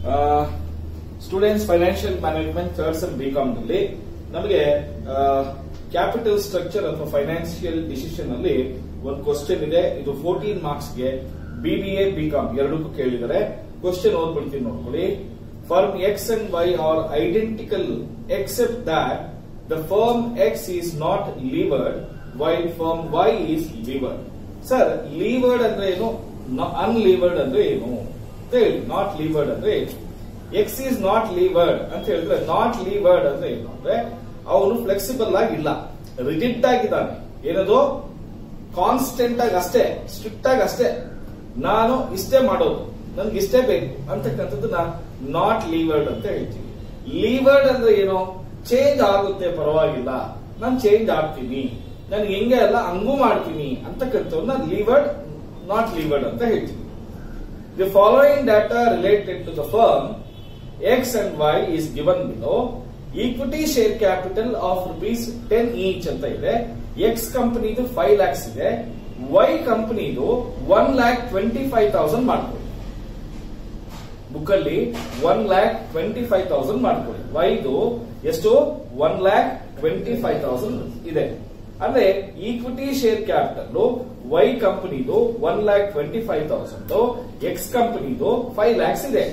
students financial management third and BCom ನಲ್ಲಿ ನಮಗೆ capital structure ಅಥವಾ ಫೈನಾನ್ಷಿಯಲ್ ಡಿಸಿಷನ್ ಅಲ್ಲಿ ಒಂದು ಕ್ವಶನ್ ಇದೆ ಇದು ಫೋರ್ಟೀನ್ ಮಾರ್ಕ್ಸ್ ಗೆ ಬಿಬಿಎ ಬಿಕಾಮ್ ಎರಡಕ್ಕೂ ಕೇಳಿದರೆ ಕ್ವಶನ್ ಓದ್ಬಿಡ್ತೀನಿ ನೋಡ್ಕೊಳ್ಳಿ firm X and Y are identical except that the firm X is not levered while firm Y is levered sir levered ಅಂದ್ರೆ ಏನು ಅನ್ಲೀವರ್ಡ್ ಅಂದ್ರೆ ಏನು ಅಂತ ಹೇಳಿ ನಾಟ್ ಲೀವರ್ಡ್ ಅಂದ್ರೆ ಏನು ಎಕ್ಸ್ ಈಸ್ ನಾಟ್ ಲೀವರ್ಡ್ ಅಂತ ಹೇಳಿದ್ರೆ ನಾಟ್ ಲೀವರ್ಡ್ ಅಂದ್ರೆ ಏನು ಅಂದ್ರೆ ಅವನು ಫ್ಲೆಕ್ಸಿಬಲ್ ಆಗಿ ಇಲ್ಲ ರಿಜಿಡ್ ಆಗಿದ್ದಾನೆ ಏನದು ಕಾನ್ಸ್ಟೆಂಟ್ ಆಗಿ ಅಷ್ಟೇ ಸ್ಟ್ರಿಕ್ಟ್ ಆಗಿ ಅಷ್ಟೇ ನಾನು ಇಷ್ಟೇ ಮಾಡೋದು ನನ್ಗೆ ಇಷ್ಟೇ ಬೇಕು ಅಂತಕ್ಕಂಥದ್ದನ್ನ ನಾಟ್ ಲೀವರ್ಡ್ ಅಂತ ಹೇಳ್ತೀವಿ ಲೀವರ್ಡ್ ಅಂದ್ರೆ ಏನು ಚೇಂಜ್ ಆಗುತ್ತೆ ಪರವಾಗಿಲ್ಲ ನಾನು ಚೇಂಜ್ ಆಗ್ತೀನಿ ನಾನು ಹೆಂಗೆ ಅಲ್ಲ ಹಂಗೂ ಮಾಡ್ತೀನಿ ಅಂತಕ್ಕಂಥವ್ನ ಲೀವರ್ಡ್ ನಾಟ್ ಲೀವರ್ಡ್ ಅಂತ ಹೇಳ್ತೀವಿ the following data related to the firm X and Y is given below equity share capital of rupees ten each ಅಂತ ಇದೆ ಎಕ್ಸ್ ಕಂಪನಿದು ಫೈವ್ ಲ್ಯಾಕ್ಸ್ ಇದೆ ವೈ ಕಂಪನಿದು one lakh twenty five thousand ಮಾಡ್ಕೊಳ್ಳಿ ಬುಕ್ ಅಲ್ಲಿ one lakh twenty five thousand ಮಾಡ್ಕೊಳ್ಳಿ ವೈದು ಎಷ್ಟು one lakh twenty five thousand ಇದೆ ಅಂದ್ರೆ ಈಕ್ವಿಟಿ ಶೇರ್ ಕ್ಯಾಪಿಟಲ್ ವೈ ಕಂಪನಿದು one lakh twenty five thousand X ಕಂಪನಿದು ಫೈವ್ ಲ್ಯಾಕ್ಸ್ ಇದೆ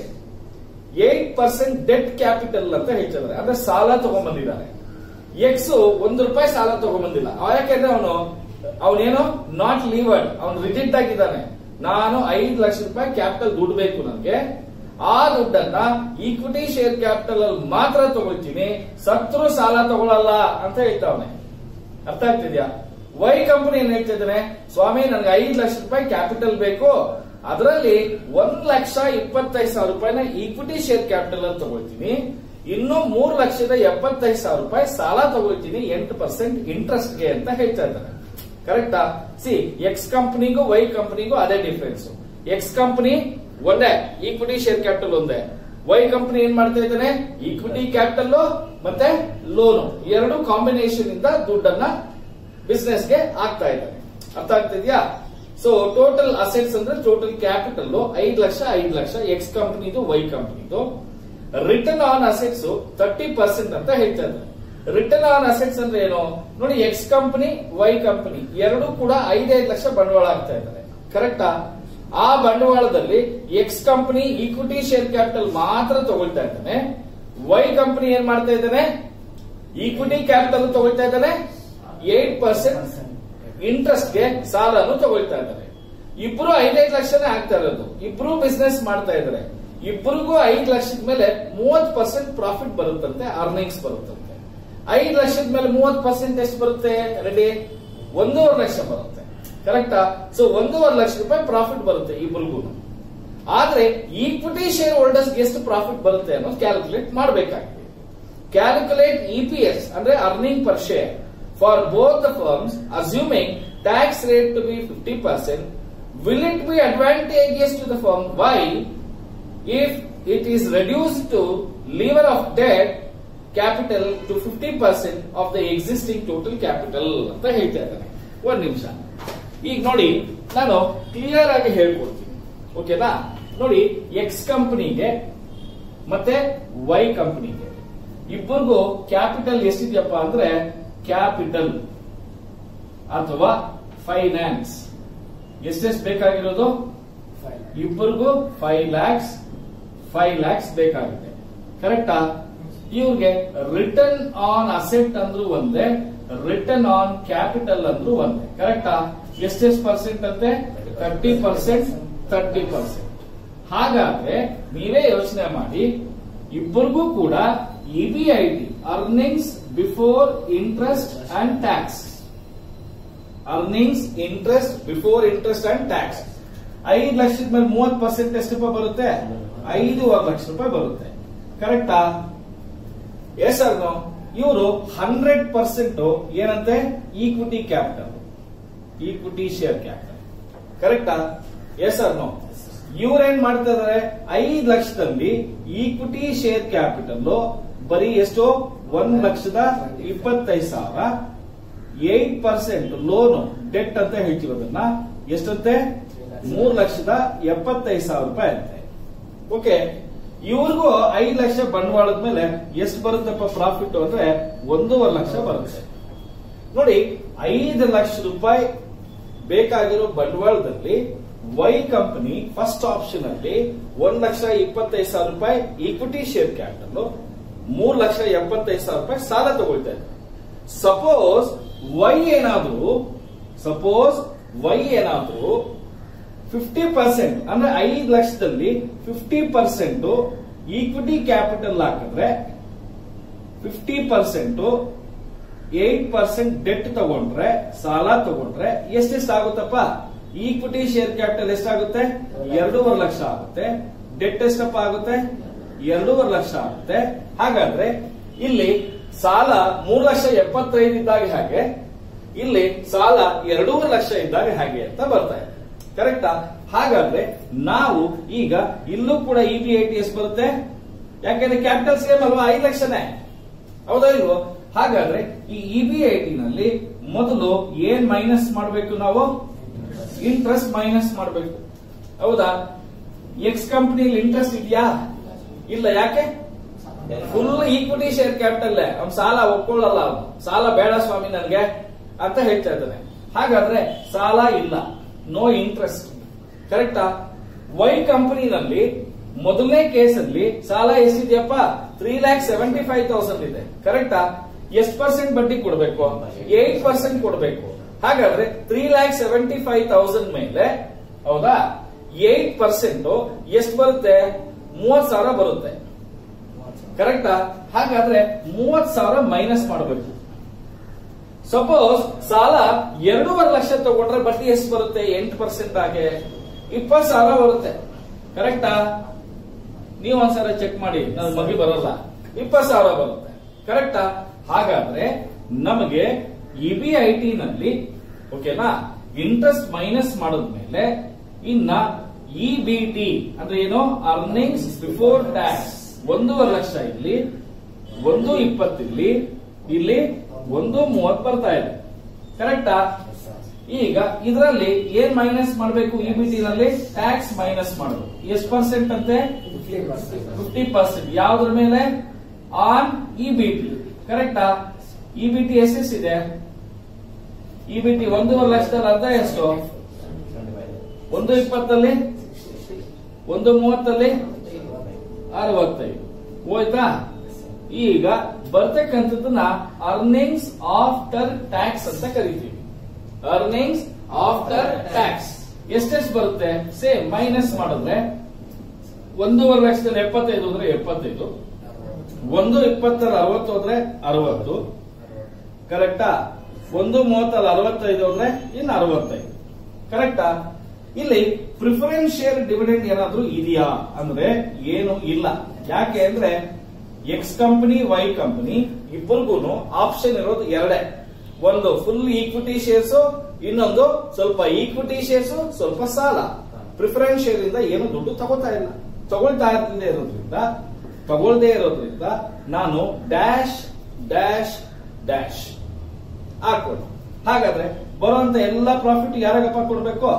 ಏಟ್ ಪರ್ಸೆಂಟ್ ಡೆಟ್ ಕ್ಯಾಪಿಟಲ್ ಅಂತ ಹೇಳ್ತಿದ್ದಾರೆ ಅಂದ್ರೆ ಸಾಲ ತಗೊಂಡ್ಬಂದಿದ್ದಾರೆ ಎಕ್ಸ್ ಒಂದು ರೂಪಾಯಿ ಸಾಲ ತಗೊಂಡ್ಬಂದಿಲ್ಲ ಯಾಕೆಂದ್ರೆ ಅವನು ಅವನೇನೋ ನಾಟ್ ಲೀವರ್ಡ್ ಅವನು ರಿಜಿಟ್ ಆಗಿದ್ದಾನೆ ನಾನು ಐದು ಲಕ್ಷ ರೂಪಾಯಿ ಕ್ಯಾಪಿಟಲ್ ದುಡ್ಡು ಬೇಕು ನನಗೆ ಆ ದುಡ್ಡನ್ನ ಈಕ್ವಿಟಿ ಶೇರ್ ಕ್ಯಾಪಿಟಲ್ ಅಲ್ಲಿ ಮಾತ್ರ ತಗೊಳ್ತೀನಿ ಸತ್ರು ಸಾಲ ತಗೊಳ್ಳಲ್ಲ ಅಂತ ಹೇಳ್ತಾವನೆ ಅರ್ಥ ಆಗ್ತಿದ್ಯಾ ವೈ ಕಂಪನಿ ಏನ್ ಹೇಳ್ತಾ ಇದ್ದಾನೆ ಸ್ವಾಮಿ ನನ್ಗೆ ಐದು ಲಕ್ಷ ರೂಪಾಯಿ ಕ್ಯಾಪಿಟಲ್ ಬೇಕು ಅದರಲ್ಲಿ ಒಂದ್ ಲಕ್ಷ ಇಪ್ಪತ್ತೈದು ಸಾವಿರ ರೂಪಾಯಿನ ಈಕ್ವಿಟಿ ಶೇರ್ ಕ್ಯಾಪಿಟಲ್ ಅಲ್ಲಿ ತಗೊಳ್ತೀನಿ ಇನ್ನು ಮೂರ್ ಲಕ್ಷದ ಎಪ್ಪತ್ತೈದು ಸಾವಿರ ರೂಪಾಯಿ ಸಾಲ ತಗೊಳ್ತೀನಿ ಎಂಟು ಪರ್ಸೆಂಟ್ ಇಂಟ್ರೆಸ್ಟ್ ಗೆ ಅಂತ ಹೇಳ್ತಾ ಇದ್ದಾರೆ ಕರೆಕ್ಟಾ ಸಿ ಎಕ್ಸ್ ಕಂಪನಿಗೂ ವೈ ಕಂಪನಿಗೂ ಅದೇ ಡಿಫರೆನ್ಸ್ ಎಕ್ಸ್ ಕಂಪನಿ ಒಂದೇ ಈಕ್ವಿಟಿ ಶೇರ್ ಕ್ಯಾಪಿಟಲ್ ಒಂದೇ ವೈ ಕಂಪನಿ ಏನ್ ಮಾಡ್ತಾ ಇದ್ದಾನೆ ಈಕ್ವಿಟಿ ಕ್ಯಾಪಿಟಲ್ ಮತ್ತೆ ಲೋನು ಎರಡು ಕಾಂಬಿನೇಷನ್ ಇಂದ ದುಡ್ಡನ್ನ ಬಿಸ್ನೆಸ್ ಗೆ ಆಗ್ತಾ ಇದ್ದಾರೆ ಅರ್ಥ ಆಗ್ತಿದ್ಯಾ ಸೊ ಟೋಟಲ್ ಅಸೆಟ್ಸ್ ಅಂದ್ರೆ ಟೋಟಲ್ ಕ್ಯಾಪಿಟಲ್ ಐದು ಲಕ್ಷ ಐದು ಲಕ್ಷ ಎಕ್ಸ್ ಕಂಪನಿದು ವೈ ಕಂಪನಿದು return on assets thirty percent ಅಂತ ಹೇಳ್ತಾ ಇದ್ದಾರೆ ರಿಟರ್ನ್ ಆನ್ ಅಸೆಟ್ಸ್ ಅಂದ್ರೆ ಏನು ನೋಡಿ ಎಕ್ಸ್ ಕಂಪನಿ ವೈ ಕಂಪನಿ ಎರಡು ಕೂಡ ಐದೈದು ಲಕ್ಷ ಬಂಡವಾಳ ಆಗ್ತಾ ಇದ್ದಾರೆ ಕರೆಕ್ಟಾ ಆ ಬಂಡವಾಳದಲ್ಲಿ X company equity share capital ಮಾತ್ರ ತಗೊಳ್ತಾ ಇದ್ದಾನೆ ವೈ ಕಂಪನಿ ಏನ್ ಮಾಡ್ತಾ ಇದ್ದಾನೆ ಈಕ್ವಿಟಿ ಕ್ಯಾಪಿಟಲ್ ತಗೊಳ್ತಾ ಇದ್ದಾನೆ ಏಟ್ ಪರ್ಸೆಂಟ್ ಇಂಟ್ರೆಸ್ಟ್ ಗೆ ಸಾಲನು ತಗೊಳ್ತಾ ಇದ್ದಾರೆ ಇಬ್ರು ಐದೈದು ಲಕ್ಷನೇ ಆಗ್ತಾ ಇರೋದು ಇಬ್ರು ಬಿಸ್ನೆಸ್ ಮಾಡ್ತಾ ಇದ್ದಾರೆ ಇಬ್ಬರಿಗೂ ಐದು ಲಕ್ಷದ ಮೇಲೆ ಮೂವತ್ ಪರ್ಸೆಂಟ್ ಪ್ರಾಫಿಟ್ ಬರುತ್ತಂತೆ ಅರ್ನಿಂಗ್ಸ್ ಬರುತ್ತಂತೆ ಐದು ಲಕ್ಷದ ಮೇಲೆ ಮೂವತ್ ಪರ್ಸೆಂಟ್ ಎಷ್ಟು ಬರುತ್ತೆ ರೆಡಿ ಒಂದೂವರೆ ಲಕ್ಷ ಬರುತ್ತೆ ಕರೆಕ್ಟಾ ಸೊ ಒಂದೂವರೆ ಲಕ್ಷ ರೂಪಾಯಿ ಪ್ರಾಫಿಟ್ ಬರುತ್ತೆ ಇಬ್ಬರಿಗೂ ಆದ್ರೆ ಈಕ್ವಿಟಿ ಶೇರ್ ಹೋಲ್ಡರ್ಸ್ ಎಷ್ಟು ಪ್ರಾಫಿಟ್ ಬರುತ್ತೆ ಅನ್ನೋದು ಕ್ಯಾಲ್ಕುಲೇಟ್ ಮಾಡಬೇಕಾಗಿದೆ ಕ್ಯಾಲ್ಕುಲೇಟ್ ಇಪಿಎಸ್ ಅಂದ್ರೆ earning per share for both the firms assuming tax rate to be fifty percent will it be advantageous to the firm Y if it is reduce to lever of debt capital to fifty percent of the existing total capital ಅಂತ ಹೇಳ್ತಾ ಇದ್ದಾನೆ ಒಂದ್ ನಿಮಿಷ ಈಗ ನೋಡಿ ನಾನು clear ಆಗಿ ಹೇಳ್ಕೊಡ್ತೀನಿ ಓಕೆನಾ ನೋಡಿ ಎಕ್ಸ್ ಕಂಪನಿಗೆ ಮತ್ತೆ ವೈ ಕಂಪನಿಗೆ ಇಬ್ಬರಿಗೂ ಕ್ಯಾಪಿಟಲ್ ಎಷ್ಟಿದೆಯಪ್ಪ ಅಂದ್ರೆ ಕ್ಯಾಪಿಟಲ್ ಅಥವಾ ಫೈನಾನ್ಸ್ ಎಷ್ಟೆಷ್ಟು ಬೇಕಾಗಿರೋದು ಇಬ್ಬರಿಗೂ ಫೈವ್ ಲ್ಯಾಕ್ಸ್ ಫೈವ್ ಲ್ಯಾಕ್ಸ್ ಬೇಕಾಗಿದೆ ಕರೆಕ್ಟಾ ಇವ್ರಿಗೆ ರಿಟರ್ನ್ ಆನ್ ಅಸೆಟ್ ಅಂದ್ರೂ ಒಂದೇ ರಿಟರ್ನ್ ಆನ್ ಕ್ಯಾಪಿಟಲ್ ಅಂದ್ರೂ ಒಂದೇ ಕರೆಕ್ಟಾ ಎಷ್ಟೆಷ್ಟು ಪರ್ಸೆಂಟ್ ಅಂತೆ ತರ್ಟಿ ಪರ್ಸೆಂಟ್ ತರ್ಟಿ ಪರ್ಸೆಂಟ್ ಹಾಗಾದ್ರೆ ನೀವೇ ಯೋಚನೆ ಮಾಡಿ ಇಬ್ಬರಿಗೂ ಕೂಡ EBIT earnings before interest and tax earnings interest before interest and tax ಐದು ಲಕ್ಷದ ಮೇಲೆ ಮೂವತ್ ಪರ್ಸೆಂಟ್ ಎಷ್ಟು ರೂಪಾಯಿ ಬರುತ್ತೆ ಐದೂವರೆ ಲಕ್ಷ ರೂಪಾಯಿ ಬರುತ್ತೆ ಕರೆಕ್ಟಾ ಎಸ್ ಅರ್ನೋ ಇವರು ಹಂಡ್ರೆಡ್ ಪರ್ಸೆಂಟ್ ಏನಂತೆ equity capital equity share capital ಕರೆಕ್ಟಾ ಎಸ್ ಅರ್ನೋ ಇವ್ರೇನ್ ಮಾಡ್ತಾ ಇದಾರೆ ಐದು ಲಕ್ಷದಲ್ಲಿ ಈಕ್ವಿಟಿ ಶೇರ್ ಕ್ಯಾಪಿಟಲ್ ಬರೀ ಎಷ್ಟು ಒಂದ್ ಲಕ್ಷದ ಇಪ್ಪತ್ತೈದು ಸಾವಿರ ಏಟ್ ಪರ್ಸೆಂಟ್ ಲೋನ್ ಡೆಟ್ ಅಂತ ಹೇಳ್ತೀವಿ ಅದನ್ನ ಎಷ್ಟಂತೆ ಮೂರ್ ಲಕ್ಷದ ಎಪ್ಪತ್ತೈದು ಸಾವಿರ ರೂಪಾಯಿ ಅಂತೆ ಓಕೆ ಇವ್ರಿಗೂ ಐದು ಲಕ್ಷ ಬಂಡವಾಳದ ಮೇಲೆ ಎಷ್ಟು ಬರುತ್ತಪ್ಪ ಪ್ರಾಫಿಟ್ ಅಂದ್ರೆ ಒಂದೂವರೆ ಲಕ್ಷ ಬರುತ್ತೆ ನೋಡಿ ಐದು ಲಕ್ಷ ರೂಪಾಯಿ ಬೇಕಾಗಿರೋ ಬಂಡವಾಳದಲ್ಲಿ ವೈ ಕಂಪನಿ ಫಸ್ಟ್ ಆಪ್ಷನ್ ಅಲ್ಲಿ ಒಂದ್ ಲಕ್ಷ ಇಪ್ಪತ್ತೈದು ಸಾವಿರ ರೂಪಾಯಿ ಈಕ್ವಿಟಿ ಶೇರ್ ಕ್ಯಾಪಿಟಲ್ ಮೂರ್ ಲಕ್ಷ ಎಪ್ಪತ್ತೈದು ಸಾವಿರ ರೂಪಾಯಿ ಸಾಲ ತಗೊಳ್ತಾ ಇದೆ ಸಪೋಸ್ ವೈ ಏನಾದ್ರು ಸಪೋಸ್ ವೈ ಏನಾದ್ರು ಫಿಫ್ಟಿ ಪರ್ಸೆಂಟ್ ಅಂದ್ರೆ ಐದು ಲಕ್ಷದಲ್ಲಿ ಫಿಫ್ಟಿ ಪರ್ಸೆಂಟ್ ಈಕ್ವಿಟಿ ಕ್ಯಾಪಿಟಲ್ ಹಾಕಿದ್ರೆ fifty percent eight percent debt ತಗೊಂಡ್ರೆ ಸಾಲ ತಗೊಂಡ್ರೆ ಎಷ್ಟೆಷ್ಟು ಆಗುತ್ತಪ್ಪ ಈಕ್ವಿಟಿ ಶೇರ್ ಕ್ಯಾಪಿಟಲ್ ಎಷ್ಟಾಗುತ್ತೆ ಎರಡೂವರೆ ಲಕ್ಷ ಆಗುತ್ತೆ ಡೆಟ್ ಎಷ್ಟಪ್ಪ ಆಗುತ್ತೆ ಎರಡೂವರೆ ಲಕ್ಷ ಆಗುತ್ತೆ ಹಾಗಾದ್ರೆ ಇಲ್ಲಿ ಸಾಲ ಮೂರು ಲಕ್ಷ ಎಪ್ಪತ್ತೈದು ಇದ್ದಾಗ ಹಾಗೆ ಇಲ್ಲಿ ಸಾಲ ಎರಡೂವರೆ ಲಕ್ಷ ಇದ್ದಾಗ ಹಾಗೆ ಅಂತ ಬರ್ತಾ ಇದೆ ಕರೆಕ್ಟಾ ಹಾಗಾದ್ರೆ ನಾವು ಈಗ ಇಲ್ಲೂ ಕೂಡ E B I T S ಬರುತ್ತೆ ಯಾಕೆಂದ್ರೆ ಕ್ಯಾಪಿಟಲ್ ಸೇಮ್ ಅಲ್ವಾ ಐದು ಲಕ್ಷನೇ ಹೌದಾ ಇಲ್ವೋ ಹಾಗಾದ್ರೆ ಈ ಇ ಬಿ ಐ ಟಿ ನಲ್ಲಿ ಮೊದಲು ಏನ್ ಮೈನಸ್ ಮಾಡಬೇಕು ನಾವು ಇಂಟ್ರೆಸ್ಟ್ ಮೈನಸ್ ಮಾಡಬೇಕು ಹೌದಾ ಎಕ್ಸ್ ಕಂಪನಿಲಿ ಇಂಟ್ರೆಸ್ಟ್ ಇದೆಯಾ ಇಲ್ಲ ಯಾಕೆ ಫುಲ್ ಈಕ್ವಿಟಿ ಶೇರ್ ಕ್ಯಾಪಿಟಲ್ ಅವ್ನು ಸಾಲ ಒಪ್ಕೊಳ್ಳಲ್ಲ ಅವನು ಸಾಲ ಬೇಡ ಸ್ವಾಮಿ ನನಗೆ ಅಂತ ಹೇಳ್ತಾ ಇದ್ದಾನೆ ಹಾಗಾದ್ರೆ ಸಾಲ ಇಲ್ಲ ನೋ ಇಂಟ್ರೆಸ್ಟ್ ಕರೆಕ್ಟಾ ವೈ ಕಂಪನಿನಲ್ಲಿ ಮೊದಲನೇ ಕೇಸಲ್ಲಿ ಸಾಲ ಎಷ್ಟಿದೆಯಪ್ಪ three lakh seventy five thousand ಇದೆ ಕರೆಕ್ಟಾ ಎಷ್ಟು ಪರ್ಸೆಂಟ್ ಬಡ್ಡಿ ಕೊಡಬೇಕು ಏಟ್ ಪರ್ಸೆಂಟ್ ಕೊಡಬೇಕು ಹಾಗಾದ್ರೆ three lakh seventy five thousand ಮೇಲೆ ಹೌದಾ ಏಟ್ ಪರ್ಸೆಂಟ್ ಎಷ್ಟು ಬರುತ್ತೆ ಮೂವತ್ ಸಾವಿರ ಬರುತ್ತೆ ಕರೆಕ್ಟಾ ಹಾಗಾದ್ರೆ ಮೂವತ್ ಸಾವಿರ ಮೈನಸ್ ಮಾಡಬೇಕು ಸಪೋಸ್ ಸಾಲ ಎರಡೂವರೆ ಲಕ್ಷ ತಗೊಂಡ್ರೆ ಬಡ್ಡಿ ಎಷ್ಟು ಬರುತ್ತೆ ಎಂಟು ಪರ್ಸೆಂಟ್ ಆಗಿ ಇಪ್ಪತ್ತು ಸಾವಿರ ಬರುತ್ತೆ ಕರೆಕ್ಟಾ ನೀವು ಒಂದ್ಸಲ ಚೆಕ್ ಮಾಡಿ ನನ್ನ ಮಗಿ ಬರಲ್ಲ ಇಪ್ಪತ್ತು ಸಾವಿರ ಬರುತ್ತೆ ಕರೆಕ್ಟಾ ಹಾಗಾದ್ರೆ ನಮಗೆ ಇ ಬಿ ಐ ಟಿ ನಲ್ಲಿ ಓಕೆನಾ ಇಂಟ್ರೆಸ್ಟ್ ಮೈನಸ್ ಮಾಡಿದ್ಮೇಲೆ ಇನ್ನ ಇ ಬಿ ಟಿ ಅಂದ್ರೆ ಏನು ಅರ್ನಿಂಗ್ಸ್ ಬಿಫೋರ್ ಟ್ಯಾಕ್ಸ್ ಒಂದೂವರೆ ಲಕ್ಷ ಇಲ್ಲಿ ಒಂದು ಇಪ್ಪತ್ತಿಲ್ಲಿ ಇಲ್ಲಿ ಒಂದು ಮೂವತ್ತು ಬರ್ತಾ ಇದೆ ಕರೆಕ್ಟಾ ಈಗ ಇದರಲ್ಲಿ ಏನ್ ಮೈನಸ್ ಮಾಡಬೇಕು ಇ ಬಿ ಟಿ ನಲ್ಲಿ ಟ್ಯಾಕ್ಸ್ ಮೈನಸ್ ಮಾಡಬೇಕು ಎಷ್ಟು ಪರ್ಸೆಂಟ್ ಅಂತೆ ಫಿಫ್ಟಿ ಪರ್ಸೆಂಟ್ ಯಾವ್ದ್ರ ಮೇಲೆ ಆನ್ ಇ ಬಿ ಟಿ ಕರೆಕ್ಟಾ ಇ ಬಿ ಟಿ ಎಷ್ಟೆಷ್ಟಿದೆ ಇ ಬಿ ಟಿ ಒಂದೂವರೆ ಲಕ್ಷದಲ್ಲಿ ಅರ್ಧ ಎಷ್ಟು ಒಂದು ಇಪ್ಪತ್ತಲ್ಲಿ ಒಂದು ಮೂವತ್ತಲ್ಲಿ ಅರವತ್ತೈದು ಹೋಯ್ತಾ ಈಗ ಬರ್ತಕ್ಕಂಥದ್ದನ್ನ ಅರ್ನಿಂಗ್ಸ್ ಆಫ್ಟರ್ ಟ್ಯಾಕ್ಸ್ ಅಂತ ಕರಿತೀವಿ ಅರ್ನಿಂಗ್ಸ್ ಆಫ್ಟರ್ ಟ್ಯಾಕ್ಸ್ ಎಷ್ಟೆಷ್ಟು ಬರುತ್ತೆ ಸೇಮ್ ಮೈನಸ್ ಮಾಡಿದ್ರೆ ಒಂದೂವರೆ ಲಕ್ಷದಲ್ಲಿ ಎಪ್ಪತ್ತೈದು ಅಂದ್ರೆ ಎಪ್ಪತ್ತೈದು ಒಂದು ಇಪ್ಪತ್ತರ ಅರವತ್ತು ಹೋದ್ರೆ ಅರವತ್ತು ಕರೆಕ್ಟಾ ಒಂದು ಮೂವತ್ತಲ್ಲಿ ಅರವತ್ತೈದು ಹೋದ್ರೆ ಇನ್ನು ಅರವತ್ತೈದು ಕರೆಕ್ಟಾ ಇಲ್ಲಿ ಪ್ರಿಫರೆನ್ಸ್ ಶೇರ್ ಡಿವಿಡೆಂಡ್ ಏನಾದ್ರೂ ಇದೆಯಾ ಅಂದ್ರೆ ಏನು ಇಲ್ಲ ಯಾಕೆ ಅಂದ್ರೆ ಎಕ್ಸ್ ಕಂಪನಿ ವೈ ಕಂಪನಿ ಇಬ್ಬರಿಗೂ ಆಪ್ಷನ್ ಇರೋದು ಎರಡೇ ಒಂದು ಫುಲ್ ಈಕ್ವಿಟಿ ಶೇರ್ಸ್ ಇನ್ನೊಂದು ಸ್ವಲ್ಪ ಈಕ್ವಿಟಿ ಶೇರ್ಸ್ ಸ್ವಲ್ಪ ಸಾಲ ಪ್ರಿಫರೆನ್ಸ್ ಶೇರ್ ಇಂದ ಏನು ದುಡ್ಡು ತಗೋತಾ ಇಲ್ಲ ತಗೊಳ್ತಾ ಇರಲಿಲ್ಲ ಇರೋದ್ರಿಂದ ತಗೊಳ್ದೇ ಇರೋದ್ರಿಂದ ನಾನು ಡ್ಯಾಶ್ ಡ್ಯಾಶ್ ಡ್ಯಾಶ್ ಹಾಕೊಳ್ಳಿ ಹಾಗಾದ್ರೆ ಬರುವಂತ ಎಲ್ಲ ಪ್ರಾಫಿಟ್ ಯಾರಾಗಪ್ಪ ಕೊಡ್ಬೇಕು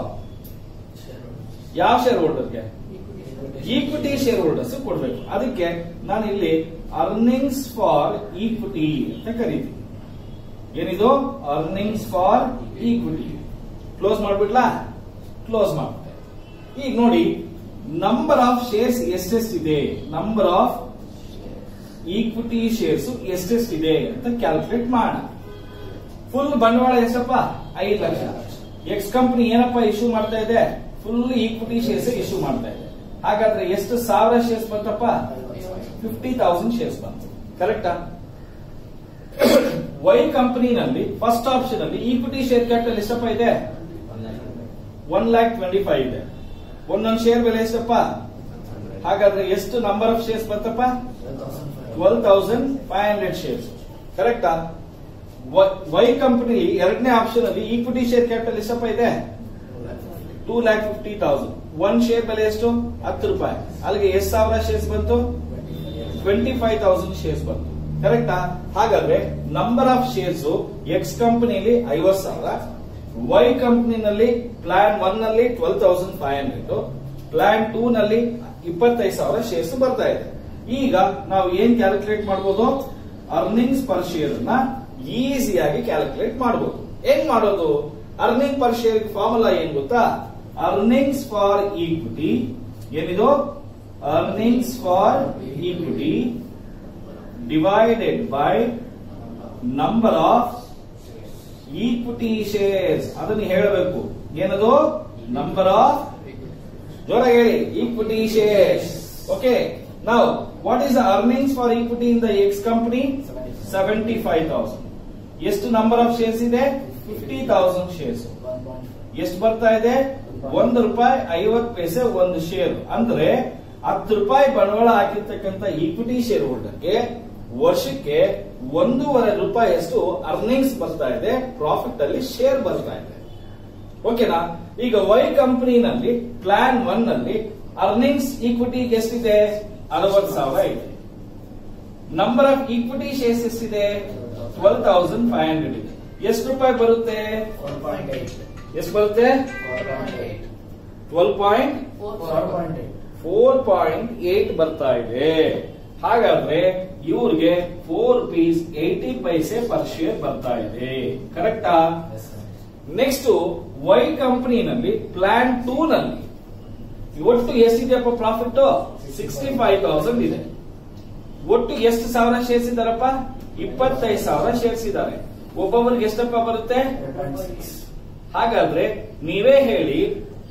ಯಾವ ಶೇರ್ ಹೋಲ್ಡರ್ಗೆ ಈಕ್ವಿಟಿ ಶೇರ್ ಹೋಲ್ಡರ್ಸ್ ಕೊಡ್ಬೇಕು ಅದಕ್ಕೆ ನಾನು ಇಲ್ಲಿ ಅರ್ನಿಂಗ್ಸ್ ಫಾರ್ ಈಕ್ವಿಟಿ ಅಂತ ಕರಿತೀನಿ ಏನಿದು ಅರ್ನಿಂಗ್ಸ್ ಫಾರ್ ಈಕ್ವಿಟಿ ಕ್ಲೋಸ್ ಮಾಡ್ಬಿಡ್ಲಾ ಕ್ಲೋಸ್ ಮಾಡ್ಬಿಟ್ಟೆ ಈಗ ನೋಡಿ ನಂಬರ್ ಆಫ್ ಶೇರ್ಸ್ ಎಷ್ಟೆಷ್ಟಿದೆ ನಂಬರ್ ಆಫ್ ಈಕ್ವಿಟಿ ಶೇರ್ಸ್ ಎಷ್ಟೆಷ್ಟಿದೆ ಅಂತ ಕ್ಯಾಲ್ಕುಲೇಟ್ ಮಾಡೋಣ ಫುಲ್ ಬಂಡವಾಳ ಎಷ್ಟಪ್ಪ ಐದು ಲಕ್ಷ ಎಕ್ಸ್ ಕಂಪನಿ ಏನಪ್ಪ ಇಶ್ಯೂ ಮಾಡ್ತಾ ಇದೆ ಫುಲ್ ಈಕ್ವಿಟಿ ಶೇರ್ಸ್ ಇಶ್ಯೂ ಮಾಡ್ತಾ ಇದೆ ಹಾಗಾದ್ರೆ ಎಷ್ಟು ಸಾವಿರ ಶೇರ್ಸ್ ಬಂತಪ್ಪ ಫಿಫ್ಟಿ ತೌಸಂಡ್ ಶೇರ್ಸ್ ಬಂತು ಕರೆಕ್ಟಾ ವೈ ಕಂಪನಿನಲ್ಲಿ ಫಸ್ಟ್ ಆಪ್ಷನ್ ಅಲ್ಲಿ ಈಕ್ವಿಟಿ ಶೇರ್ ಕ್ಯಾಪಿಟಲ್ ಎಷ್ಟಪ್ಪ ಇದೆ ಒನ್ ಲ್ಯಾಕ್ ಟ್ವೆಂಟಿ ಫೈವ್ ಇದೆ ಒಂದೊಂದು ಶೇರ್ ಬೆಲೆ ಎಷ್ಟಪ್ಪ ಹಾಗಾದ್ರೆ ಎಷ್ಟು ನಂಬರ್ ಆಫ್ ಶೇರ್ಸ್ ಬಂತಪ್ಪ twelve thousand five hundred shares ಕರೆಕ್ಟಾ ವೈ ಕಂಪನಿ ಎರಡನೇ ಆಪ್ಷನ್ ಅಲ್ಲಿ ಈಕ್ವಿಟಿ ಶೇರ್ ಕ್ಯಾಪಿಟಲ್ ಎಷ್ಟಪ್ಪ ಇದೆ two lakh fifty thousand one share ಬೆಲೆ ಎಷ್ಟು ಹತ್ತು ರೂಪಾಯಿ ಅಲ್ಲಿಗೆ ಎಷ್ಟು ಸಾವಿರ ಶೇರ್ಸ್ ಬಂತು ಟ್ವೆಂಟಿ ಫೈವ್ ತೌಸಂಡ್ ಶೇರ್ಸ್ ಬಂತು ಕರೆಕ್ಟಾ ಹಾಗಾದ್ರೆ ನಂಬರ್ ಆಫ್ ಶೇರ್ಸ್ ಎಕ್ಸ್ ಕಂಪನಿಲಿ ಐವತ್ ಸಾವಿರ ವೈ ಕಂಪನಿನಲ್ಲಿ ಪ್ಲಾನ್ ಒನ್ ನಲ್ಲಿ twelve thousand five hundred plan two ನಲ್ಲಿ ಇಪ್ಪತ್ತೈದು ಸಾವಿರ ಶೇರ್ಸ್ ಬರ್ತಾ ಇದೆ ಈಗ ನಾವು ಏನ್ ಕ್ಯಾಲ್ಕುಲೇಟ್ ಮಾಡಬಹುದು ಅರ್ನಿಂಗ್ಸ್ ಪರ್ ಶೇರ್ ಅನ್ನ ಈಸಿಯಾಗಿ ಕ್ಯಾಲ್ಕುಲೇಟ್ ಮಾಡಬಹುದು ಹೆಂಗ್ ಮಾಡೋದು ಅರ್ನಿಂಗ್ ಪರ್ ಶೇರ್ ಫಾರ್ಮುಲಾ ಏನ್ ಗೊತ್ತಾ ಅರ್ನಿಂಗ್ಸ್ ಫಾರ್ ಈಕ್ವಿಟಿ ಏನಿದು earnings for equity divided by number of equity shares ಅದನ್ನು ಹೇಳಬೇಕು ಏನದು ನಂಬರ್ ಆಫ್ ಜೋರಾಗಿ ಹೇಳಿ ಈಕ್ವಿಟಿ ಶೇರ್ಸ್ ಓಕೆ ನಾವು what is the earnings for equity in the X company seventy five thousand ಎಷ್ಟು ನಂಬರ್ ಆಫ್ ಶೇರ್ಸ್ ಇದೆ fifty thousand shares ಎಷ್ಟು ಬರ್ತಾ ಇದೆ ಒಂದು ರೂಪಾಯಿ ಐವತ್ತು ಪೈಸೆ ಒಂದು ಶೇರ್ ಅಂದ್ರೆ ಹತ್ತು ರೂಪಾಯಿ ಬಂಡವಾಳ ಹಾಕಿರ್ತಕ್ಕಂಥ ಈಕ್ವಿಟಿ ಶೇರ್ ಹೋಲ್ಡರ್ಗೆ ವರ್ಷಕ್ಕೆ ಒಂದೂವರೆ ರೂಪಾಯಿಯಷ್ಟು ಅರ್ನಿಂಗ್ಸ್ ಬರ್ತಾ ಇದೆ ಪ್ರಾಫಿಟ್ ಅಲ್ಲಿ ಶೇರ್ ಬರ್ತಾ ಇದೆ ಓಕೆನಾ ಈಗ ವೈ ಕಂಪನಿನಲ್ಲಿ ಪ್ಲಾನ್ ಒನ್ ನಲ್ಲಿ ಅರ್ನಿಂಗ್ಸ್ ಈಕ್ವಿಟಿ ಎಷ್ಟಿದೆ ಅರವತ್ತು ಸಾವಿರ ಇದೆ ನಂಬರ್ ಆಫ್ ಈಕ್ವಿಟಿ ಶೇರ್ಸ್ ಎಷ್ಟಿದೆ ಟ್ವೆಲ್ ತೌಸಂಡ್ ಫೈವ್ ಹಂಡ್ರೆಡ್ ಇದೆ ಎಷ್ಟು ರೂಪಾಯಿ ಬರುತ್ತೆ ಎಷ್ಟು ಬರುತ್ತೆ twelve point four point eight ಬರ್ತಾ ಇದೆ ಹಾಗಾದ್ರೆ ಇವ್ರಿಗೆ four rupees eighty paise per share ಬರ್ತಾ ಇದೆ ಕರೆಕ್ಟಾ ನೆಕ್ಸ್ಟ್ ವೈ ಕಂಪನಿನಲ್ಲಿ ಪ್ಲಾನ್ ಟೂ ನಲ್ಲಿ ಒಟ್ಟು ಎಷ್ಟಿದೆಯಪ್ಪ ಪ್ರಾಫಿಟ್ ಸಿಕ್ಸ್ಟಿ ಫೈವ್ ತೌಸಂಡ್ ಇದೆ ಒಟ್ಟು ಎಷ್ಟು ಸಾವಿರ ಶೇರ್ಸ್ ಇದಾರಪ್ಪ ಇಪ್ಪತ್ತೈದು ಸಾವಿರ ಶೇರ್ಸ್ ಇದ್ದಾರೆ ಒಬ್ಬೊಬ್ಬರಿಗೆ ಎಷ್ಟಪ್ಪ ಬರುತ್ತೆ ಹಾಗಾದ್ರೆ ನೀವೇ ಹೇಳಿ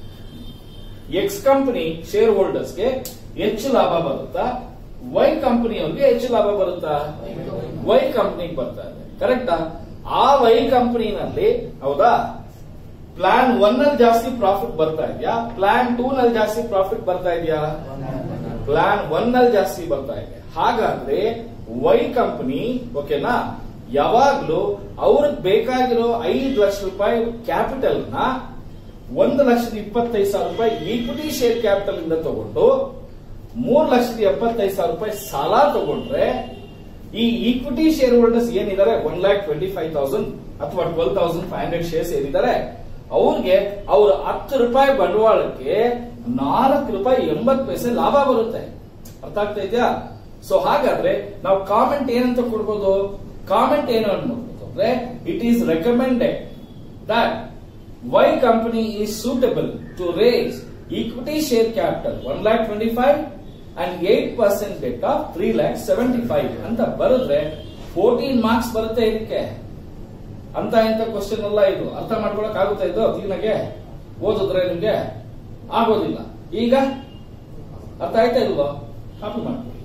ಎಕ್ಸ್ ಕಂಪನಿ ಶೇರ್ ಹೋಲ್ಡರ್ಸ್ಗೆ ಹೆಚ್ಚು ಲಾಭ ಬರುತ್ತಾ ವೈ ಕಂಪನಿಯವ್ರಿಗೆ ಹೆಚ್ಚು ಲಾಭ ಬರುತ್ತಾ ವೈ ಕಂಪನಿಗೆ ಬರ್ತಾ ಇದೆ ಕರೆಕ್ಟಾ ಆ ವೈ ಕಂಪನಿನಲ್ಲಿ ಹೌದಾ ಪ್ಲಾನ್ ಒನ್ ನಲ್ಲಿ ಜಾಸ್ತಿ ಪ್ರಾಫಿಟ್ ಬರ್ತಾ ಇದೆಯಾ ಪ್ಲಾನ್ ಟೂ ನಲ್ಲಿ ಜಾಸ್ತಿ ಪ್ರಾಫಿಟ್ ಬರ್ತಾ ಇದೆಯಾ ಪ್ಲಾನ್ ಒನ್ ನಲ್ಲಿ ಜಾಸ್ತಿ ಬರ್ತಾ ಇದೆ ಹಾಗಾದ್ರೆ ವೈ ಕಂಪನಿ ಓಕೆನಾ ಯಾವಾಗ್ಲೂ ಅವ್ರಿಗೆ ಬೇಕಾಗಿರೋ ಐದು ಲಕ್ಷ ರೂಪಾಯಿ ಕ್ಯಾಪಿಟಲ್ ನ ಒಂದು ಲಕ್ಷದ ಇಪ್ಪತ್ತೈದು ಸಾವಿರ ರೂಪಾಯಿ ಈಕ್ವಿಟಿ ಶೇರ್ ಕ್ಯಾಪಿಟಲ್ ಇಂದ ತಗೊಂಡು ಮೂರ್ ಲಕ್ಷದ ಎಪ್ಪತ್ತೈದು ಸಾವಿರ ರೂಪಾಯಿ ಸಾಲ ತಗೊಂಡ್ರೆ ಈ ಈಕ್ವಿಟಿ ಶೇರ್ ಹೋಲ್ಡರ್ಸ್ ಏನಿದ್ದಾರೆ one lakh twenty five thousand ಅಥವಾ twelve thousand five hundred shares ಏನಿದ್ದಾರೆ ಅವ್ರಿಗೆ ಅವ್ರ ಹತ್ತು ರೂಪಾಯಿ ಬಂಡವಾಳಕ್ಕೆ ನಾಲ್ಕು ರೂಪಾಯಿ ಎಂಬತ್ತು ಪೈಸೆ ಲಾಭ ಬರುತ್ತೆ ಅರ್ಥ ಆಗ್ತಾ ಇದೆಯಾ ಸೊ ಹಾಗಾದ್ರೆ ನಾವು ಕಾಮೆಂಟ್ ಏನಂತ ಕೊಡ್ಬೋದು ಕಾಮೆಂಟ್ ಏನು ಅನ್ಬೋದು ಅಂದ್ರೆ it is recommended that Y company is suitable to raise equity share capital one lakh twenty five and eight percent debt of three lakh seventy five ಅಂತ ಬರೆದ್ರೆ ಫೋರ್ಟೀನ್ ಮಾರ್ಕ್ಸ್ ಬರುತ್ತೆ ಇದಕ್ಕೆ ಅಂತ ಇಂತ ಕ್ವಶನ್ ಅಲ್ಲ ಇದು ಅರ್ಥ ಮಾಡ್ಕೊಳಕ್ ಆಗುತ್ತಾ ಇದು ಕ್ಲೀನಾಗೆ ಓದಿದ್ರೆ ನಿಮ್ಗೆ ಆಗೋದಿಲ್ಲ ಈಗ ಅರ್ಥ ಆಯ್ತಾ ಇಲ್ವಾ ಕಾಪಿ ಮಾಡ್ಕೊಳ್ಳಿ